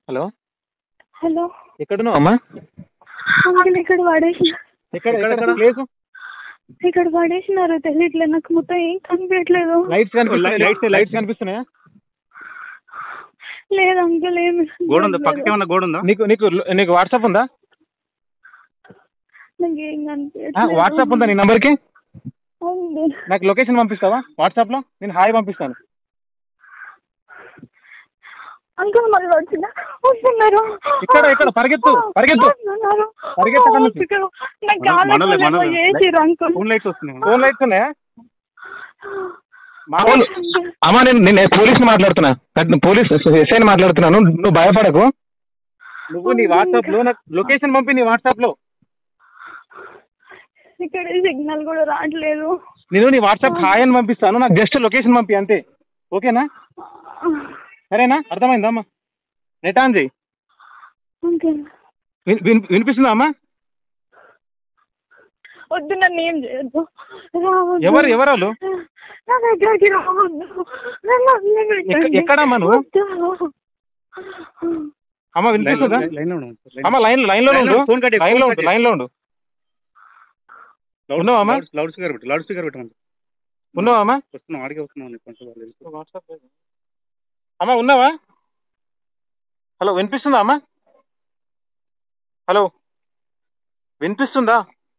Hello hello ఎక్కడున్నావు అమ్మా uncle ఇక్కడ పడేసిన ఎక్కడ ఎక్కడ ప్లేస్ ఇక్కడ పడేసినారు తెలియట్లేదు నాకు మొత్తం ఏం కనిపించట్లేదు లైట్స్ కనిపిస్తున్నాయి లైట్స్ లైట్స్ కనిపిస్తున్నాయా లేదు అంకుల్ ఏమి గోడ ఉందా పక్కకి ఏమన్నా గోడ ఉందా నీకు నీకు నీకు వాట్సాప్ ఉందా నాకు ఏం ఆ, కనిపించట్లేదు వాట్సాప్ ఉందా నీ నంబర్కి ఉంది. నాకు లొకేషన్ పంపిస్తావా వాట్సాప్లో నేను హాయ్ పంపిస్తాను అంకుల్ మళ్ళీ వచ్చిన వస్తున్నారు ఇక్కడ, ఇక్కడ, పరిగెత్తు, పరిగెత్తు. వస్తున్నారు. పరిగెత్తు అక్కడి నుంచి. వస్తున్నారు. నాకు మనలే, కావాలనుకున్న మనలే. ఏమో చేసిర్రు అంకుల్ ఫోన్ లైట్స్ వస్తున్నాయి ఫోన్ లైట్స్ ఉన్నాయా మామూలు అమ్మా నేను నేను పోలీస్ని మాట్లాడుతున్నా నాకు పోలీస్ ఎస్ఐని మాట్లాడుతున్నాను నువ్వు భయపడకు నువ్వు నీ వాట్సాప్ లో నాకు లొకేషన్ పంపి నీ వాట్సాప్ లో ఇక్కడ సిగ్నల్ కూడా రావట్లేదు నేను నీ వాట్సాప్ హాయ్ అని పంపిస్తాను నాకు జస్ట్ లొకేషన్ పంపి అంతే ఓకేనా సరేనా అర్థమైందా అమ్మా నెట్ ఆన్ చేయి అంకుల్ విన్- విన్- వినిపిస్తుందా అమ్మా వద్దు నన్ను ఏం చేయొద్దు రావద్దు. ఎవరు ఎవరు వాళ్ళు నా దగ్గరికి రావద్దు నన్ను వదిలిపెట్టండి. ఎక్క- ఎక్కడమ్మా నువ్వు? వద్దు. అమ్మ వినిపిస్తుందా లైన్ లో ఉన్నాం సార్. అమ్మ లైన్ లైన్ లో లైన్ లో ఉండు ఫోన్ కట్ చేయి, లైన్ లో ఫోన్ ఉండు కట్ లైన్ లో ఉండు లౌడ్ ఉన్నావా అమ్మా? లౌడ్- లౌడ్ స్పీకర్ పెట్టు లౌడ్ స్పీకర్ పెట్టమండి ఉన్నావా అమ్మా వస్తున్నాం ఆడికి వస్తున్నాం నీకు కొంచెం వాళ్ళు అమ్మా ఉన్నావా హలో వినిపిస్తుందా అమ్మా హలో వినిపిస్తుందా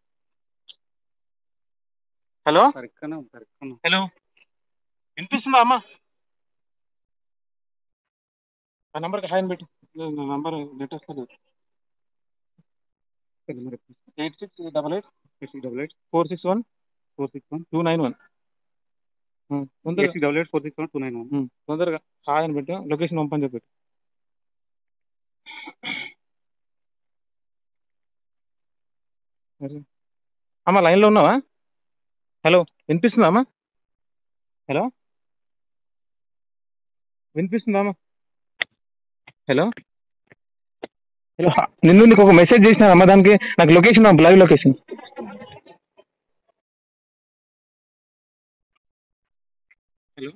హలో సరిగ్గానే ఉంది సరిగ్గానే ఉంది. హలో వినిపిస్తుందా అమ్మా ఆ నంబర్కి హాయ్ అని పెట్టు నా నంబర్ నెట్ వస్తుంది సరే మరి eight six double eight eight double eight four six one four six one two nine one తొందరగా eight double eight four six one two nine one ఉమ్, తొందరగా హాయ్ అని పెట్టు లొకేషన్ పంపని చెప్పి సరే. అమ్మా లైన్లో ఉన్నావా హలో వినిపిస్తుందా అమ్మా హలో వినిపిస్తుందా అమ్మా హలో హలో నిన్ను నీకు ఒక మెసేజ్ చేసిన అమ్మ దానికి నాకు లొకేషన్ పంపు లైవ్ లొకేషన్ హలో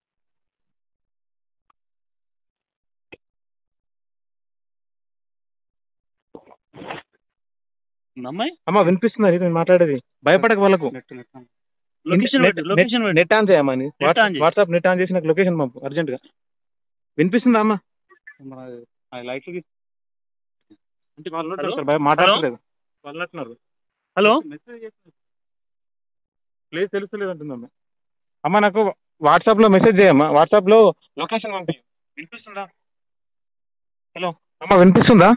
అమ్మాయి అమ్మ వినిపిస్తుందా ఇది నేను మాట్లాడేది భయపడక వాళ్ళకు నెట్ నెట్ లొకేషన్ నెట్- పెట్టు లొకేషన్ నెట్- పెట్టు నెట్ ఆన్ చేయమ్మా నీ. నెట్ ఆన్ చేయి. వాట్సాప్ నెట్ ఆన్ చేసి నాకు లొకేషన్ పంపు అర్జెంట్ గా వినిపిస్తుందా అమ్మా మన లైట్లు అంటే వాళ్ళు హలో? సార్ భయ- మాట్లాడట్లేదు వాళ్ళు అంటున్నారు హలో మెసేజ్ ప్లేస్ తెలుస్తలేదు అంటుందమ్మా అమ్మ నాకు వాట్సాప్ లో మెసేజ్ చేయమ్మా వాట్సాప్ లో లొకేషన్ పంపి వినిపిస్తుందా హలో అమ్మ వినిపిస్తుందా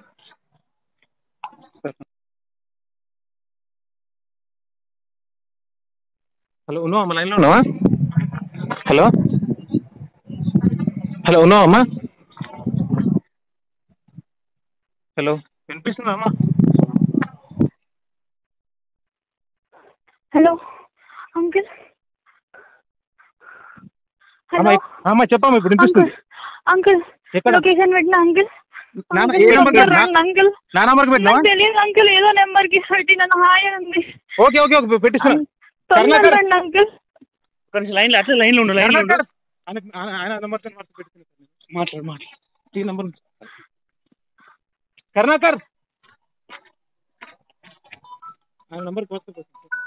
హలో ఉన్నావా అమ్మ లైన్లో ఉన్నావా హలో హలో ఉన్నావా అమ్మా హలో వినిపిస్తుందా అమ్మా హలో అంకుల్ అమ్మా హలో అమ్మా చెప్పమ్మా ఇప్పుడు వినిపిస్తుంది అంకుల్ ఎక్కడ లొకేషన్ పెట్టిన అంకుల్ నాన్న, అంకుల్, ఏ నెంబర్ దగ్గర పెట్టినా? రండి, అంకుల్ నా నంబర్కి పెట్టినావా నాకు తెలియదు అంకుల్ ఏదో నెంబర్ కి పెట్టి నన్ను హాయ్ ఉంది ఓకే ఓకే ఓకే పెట్టిస్తున్నా తొందరగా కరుణాకర్. రండి అంకుల్ ఒక నిమిషం లైన్ లో అట్లా లైన్ లో ఉండు లైన్ లో ఉండు కరుణాకర్. ఆయన- ఆయన ఆయన నంబర్ తో వాట్సాప్ పెట్టుకున్నా మాట్లాడు మాట్లాడు ఈ నంబర్ కరుణాకర్ ఆయన నంబర్ వాట్సాప్ పెట్టు.